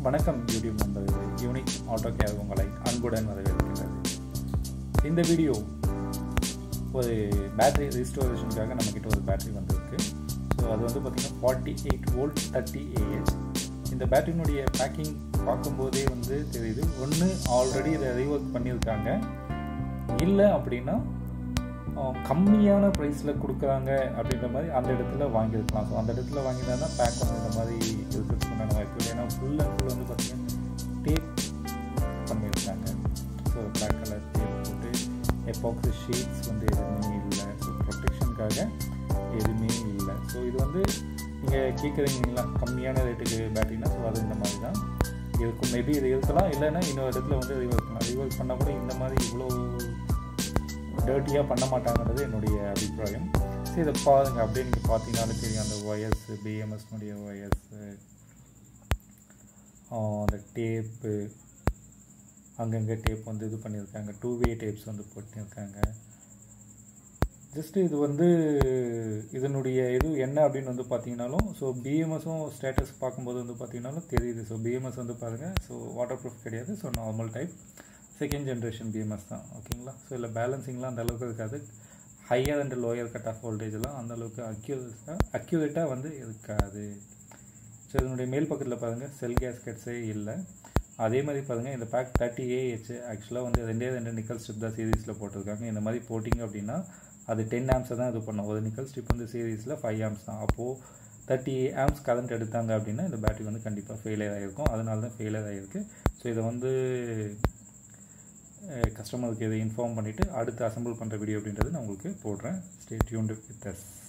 வணக்கம் யூடியூப் நண்பர்களே unique auto care உங்களை அன்புடன் வரவேற்கின்றது இந்த வீடியோ ஒரு பேட்டரி ரிஸ்டோரேஷனுக்காக நம்மக்கிட்ட ஒரு பேட்டரி வந்திருக்கு ஸோ அது வந்து பார்த்திங்கன்னா forty eight volt thirty AH இந்த பேட்டரியினுடைய பேக்கிங் பார்க்கும்போதே வந்து தெரியுது ஒன்று ஆல்ரெடி இதை ரீஒர்க் பண்ணியிருக்காங்க இல்லை அப்படின்னா அஹ், கம்மியான ப்ரைஸில் கொடுக்குறாங்க அப்படின்ற மாதிரி அந்த இடத்துல வாங்கியிருக்கலாம் ஸோ அந்த இடத்துல வாங்கினா தான் பேக் வந்து இந்த மாதிரி இருக்கிறதுக்கு உண்டான வாய்ப்பு இல்லை ஏன்னா ஃபுல் அண்ட் ஃபுல் வந்து பார்த்திங்கன்னா டேப் பண்ணியிருக்காங்க ஸோ பிளாக் கலர் டேப் போட்டு எப்பாக்சி ஷீட்ஸ் வந்து எதுவுமே இல்லை ஸோ ப்ரொடெக்ஷனுக்காக எதுவுமே இல்லை ஸோ இது வந்து நீங்கள் கேட்குறீங்களா கம்மியான ரேட்டுக்கு பேட்டரினா ஸோ அது இந்த மாதிரி தான் இருக்கும் மேபி இது இருக்கலாம் இல்லைன்னா இன்னொரு இடத்துல வந்து ரீவர்க் பண்ணலாம் ரீவர்க் பண்ணால் கூட இந்த மாதிரி இவ்வளோ டர்ட்டியாக பண்ண மாட்டாங்கிறது என்னுடைய அபிப்பிராயம் சரி இதை பாருங்க அப்படியே நீங்கள் பார்த்தீங்கன்னாலும் தெரியும் அந்த ஒயர்ஸ் பிஎம்எஸ்னுடைய ஒயர்ஸு அந்த டேப்பு அங்கங்கே டேப் வந்து இது பண்ணியிருக்காங்க டூ வே டேப்ஸ் வந்து போட்டிருக்காங்க ஜஸ்ட் இது வந்து இதனுடைய இது என்ன அப்படின்னு வந்து பார்த்தீங்கன்னாலும் ஸோ பிஎம்எஸும் ஸ்டேட்டஸ் பார்க்கும்போது வந்து பார்த்தீங்கன்னாலும் தெரியுது ஸோ பிஎம்எஸ் வந்து பாருங்கள் ஸோ வாட்டர் ப்ரூஃப் கிடையாது so normal type second generation BMS தான் ஓகேங்களா ஸோ இல்லை பேலன்சிங்லாம் அந்த அளவுக்கு இருக்காது higher and lower cut off வோல்டேஜ்லாம் அந்த அளவுக்கு அக்யூரேட்டாக அக்யூரேட்டாக வந்து இருக்காது ஸோ இதனுடைய மேல் பக்கத்தில் பாருங்கள் செல் கேஸ்கெட்ஸே இல்லை அதே மாதிரி பாருங்கள் இந்த பேக் தேர்ட்டி ஏஹெச் ஆக்சுவலாக வந்து ரெண்டே ரெண்டு நிக்கல் ஸ்ட்ரிப் தான் சீரீஸில் போட்டிருக்காங்க இந்த மாதிரி போட்டிங்க அப்படின்னா அது டென் ஆம்ஸை தான் இது பண்ணும் ஒரு நிக்கல் ஸ்ட்ரிப் வந்து சீரீஸில் ஃபைவ் ஆம்ஸ் தான் அப்போது தேர்ட்டி ஆம்ஸ் கரண்ட் எடுத்தாங்க அப்படின்னா இந்த பேட்டரி வந்து கண்டிப்பாக ஃபெயிலியர் ஆகிருக்கும் அதனால தான் ஃபெயிலியர் ஆகிருக்கு ஸோ இதை வந்து கஸ்டமருக்கு இதை இன்ஃபார்ம் பண்ணிவிட்டு அடுத்து அசம்பிள் பண்ணுற வீடியோ அப்படின்றது நான் உங்களுக்கு போடுறேன் ஸ்டே டியூன்டு வித் அஸ்